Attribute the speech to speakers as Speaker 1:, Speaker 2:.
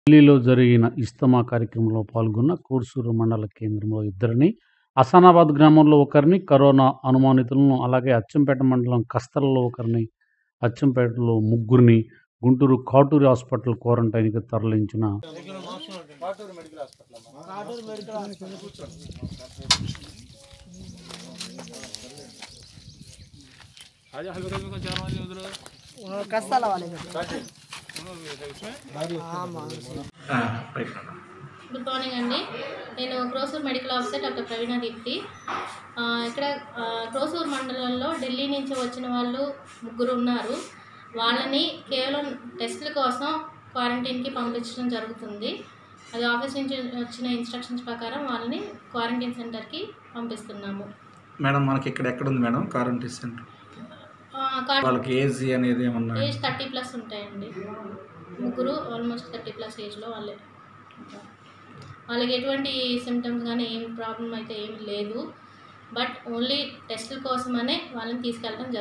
Speaker 1: ఢిల్లీలో జరిగిన ఇస్తమా కార్యక్రమంలో పాల్గొన్న కోర్సూరు మండల కేంద్రంలో ఇద్దరిని హసనాబాద్ గ్రామంలో ఒకరిని కరోనా అనుమానితులను అలాగే అచ్చంపేట మండలం కస్తలలో ఒకరిని అచ్చంపేటలో ముగ్గురిని గుంటూరు కాటూరి హాస్పిటల్ క్వారంటైన్కి తరలించిన
Speaker 2: कस्ता वाले में
Speaker 3: గుడ్ మార్నింగ్ అండి నేను Krosuru medical officer doctor Praveena Deepthi ఆ, ఇక్కడ ఆ, క్రోసూర్ మండలంలో ఢిల్లీ నుంచి వచ్చిన వాళ్ళు ముగ్గురు ఉన్నారు వాళ్ళని కేవలం టెస్టుల కోసం క్వారంటైన్కి పంపించడం జరుగుతుంది అది ఆఫీస్ నుంచి వచ్చిన ఇన్స్ట్రక్షన్స్ ప్రకారం వాళ్ళని క్వారంటైన్ సెంటర్కి పంపిస్తున్నాము
Speaker 4: మేడం మనకి ఇక్కడ ఎక్కడ ఉంది మేడం క్వారంటైన్ సెంటర్
Speaker 3: ఆ, కా-
Speaker 4: వాళ్ళకి ఏజ్ అనేది ఏమన్నా
Speaker 3: ఏజ్ థర్టీ ప్లస్ ఉంటాయండి ముగ్గురు ఆల్మోస్ట్ థర్టీ ప్లస్ ఏజ్లో వాళ్ళే ఉంటారు. వాళ్ళకి ఎటువంటి సిమ్టమ్స్ కానీ ఏం ప్రాబ్లం అయితే ఏమి లేదు బట్ ఓన్లీ టెస్టుల కోసమనే వాళ్ళని తీసుకెళ్ళడం జరుగుతుంది